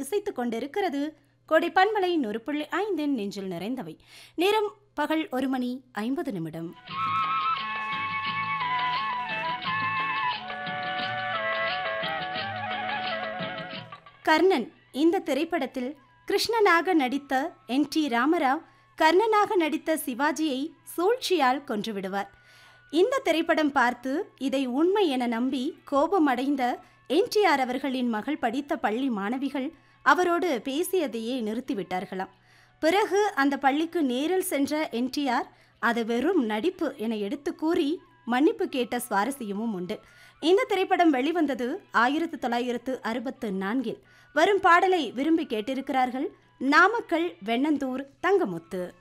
ருசித்துக் கொண்டிருக்கிறது கோடை பண்பலை நூறு புள்ளி ஐந்தின் நெஞ்சில் நிறைந்தவை நேரம் பகல் ஒரு மணி ஐம்பது நிமிடம் கர்ணன் இந்த திரைப்படத்தில் கிருஷ்ணனாக நடித்த என் டி ராமராவ் கர்ணனாக நடித்த சிவாஜியை சூழ்ச்சியால் கொன்றுவிடுவார் இந்த திரைப்படம் பார்த்து இதை உண்மை என நம்பி கோபமடைந்த என்டிஆர் அவர்களின் மகள் படித்த பள்ளி மாணவிகள் அவரோடு பேசியதையே நிறுத்திவிட்டார்களாம் பிறகு அந்த பள்ளிக்கு நேரில் சென்ற என்டிஆர் அது வெறும் நடிப்பு என எடுத்து கூறி மன்னிப்பு கேட்ட சுவாரஸ்யமும் உண்டு இந்த திரைப்படம் வெளிவந்தது ஆயிரத்து தொள்ளாயிரத்து அறுபத்து நான்கில் வரும் பாடலை விரும்பி கேட்டிருக்கிறார்கள் நாமக்கல் வெண்ணந்தூர் தங்கமுத்து